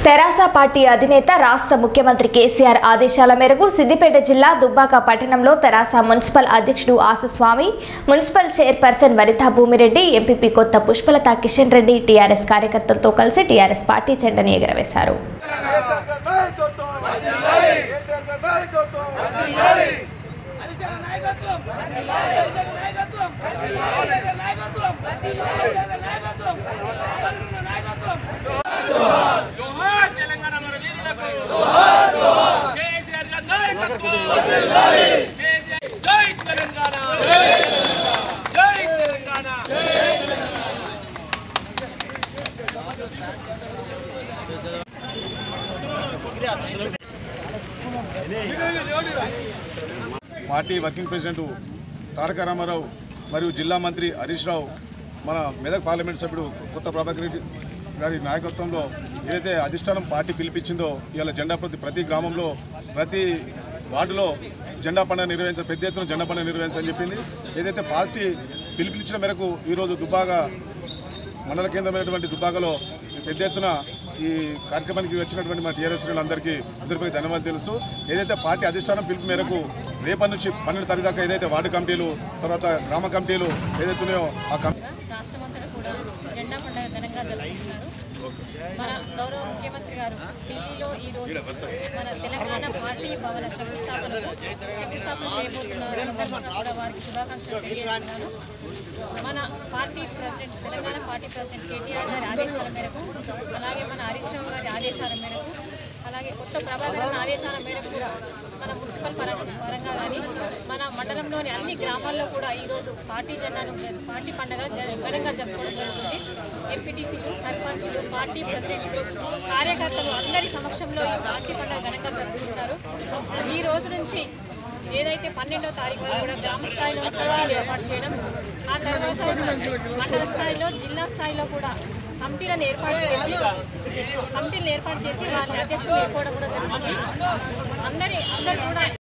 తెరాస party అధినేత రాష్ట్ర ముఖ్యమంత్రి కేసీఆర్ ఆదేశాల మేరకు సిద్దిపేట జిల్లా దుబ్బాక పట్టణంలో తెరాస మున్సిపల్ అధ్యక్షుడు Asaswami municipal chairperson Vanitha Bhumireddy MPP Kotha Pushpalatha Kishan Reddy TRS కార్యకర్తలతో కలిసి టీఆర్ఎస్ పార్టీ జెండాను ఎగురవేశారు హరిశరణ నాయకత్వం హరిశరణ నాయకత్వం హరిశరణ నాయకత్వం హరిశరణ నాయకత్వం హరిశరణ నాయకత్వం జోహార్ తెలంగాణ మన వీరులకు జోహార్ జోహార్ కేసీఆర్ గారి నాయకత్వం వర్ధిల్లాలి కేసీఆర్ జై తెలంగాణ జై తెలంగాణ జై Telangana party working president Taraka Ramarao మరియు జిల్లా మంత్రి హరీష్ రావు మన మెదక్ పార్లమెంట్ సభ్యుడు కొత్త ప్రభాకర్ రెడ్డి గారి నాయకత్వంలో ఏదైతే అధిష్టానం పార్టీ పిలిపించిందో ఇవాళ జెండా ప్రతి ప్రతి గ్రామంలో ప్రతి వార్డులో జెండా పండుగ నిర్వహించ పెద్ద ఎత్తున జెండా పండుగ నిర్వహించాలని చెప్పింది ఏదైతే పార్టీ పిలిపించిన మేరకు ఈరోజు దుబ్బాగా మండల కేంద్రమైనటువంటి దుబ్బాకలో పెద్ద ఎత్తున ఈ కార్యక్రమానికి వచ్చినటువంటి మా టీఆర్ఎస్ అందరికీ అందరిపై ధన్యవాదాలు తెలుస్తూ ఏదైతే పార్టీ అధిష్టానం పిలుపు మేరకు రేపటి నుంచి పన్నెండు తారీఖు దాకా ఏదైతే వార్డు కమిటీలు తర్వాత గ్రామ కమిటీలు ఏదైతే ఉన్నాయో ఆ కమిటీ రాష్ట్రమంతటా కూడా జెండా పండుగ ఘనంగా జరుపుకుంటున్నారు మన గౌరవ ముఖ్యమంత్రి గారు ఢిల్లీలో ఈ రోజు మన తెలంగాణ పార్టీ భవన శంకుస్థాపనకు శంకుస్థాపన చేయబోతున్న సందర్భంగా కూడా వారికి శుభాకాంక్షలు తెలియజేస్తున్నాను మన party president Telangana party president KTR గారి ఆదేశాల మేరకు అలాగే మన హరీష్ రావు గారి ఆదేశాల మేరకు అలాగే కొత్త ప్రభాకరన్ ఆదేశాల మేరకు కూడా మన మున్సిపల్ పరంగా పరంగా కానీ మన మండలంలోని అన్ని గ్రామాల్లో కూడా ఈరోజు పార్టీ జెండాను పార్టీ పండుగ జ- ఘనంగా జరుపుకోవడం జరుగుతుంది ఎంపీటీసీలు సర్పంచులు పార్టీ ప్రెసిడెంట్లు కార్యకర్తలు అందరి సమక్షంలో ఈ పార్టీ పండుగ ఘనంగా జరుపుకుంటారు ఈ రోజు నుంచి ఏదైతే పన్నెండో తారీఖు వరకు కూడా గ్రామ స్థాయిలో కమిటీలు ఏర్పాటు చేయడం ఆ తర్వాత మండల స్థాయిలో జిల్లా స్థాయిలో కూడా కమిటీలను ఏర్పాటు చేసి కమిటీలను ఏర్పాటు చేసి వారిని అధ్యక్షులు ఎన్నుకోవడం కూడా జరుగుతుంది అందరి అందరు కూడా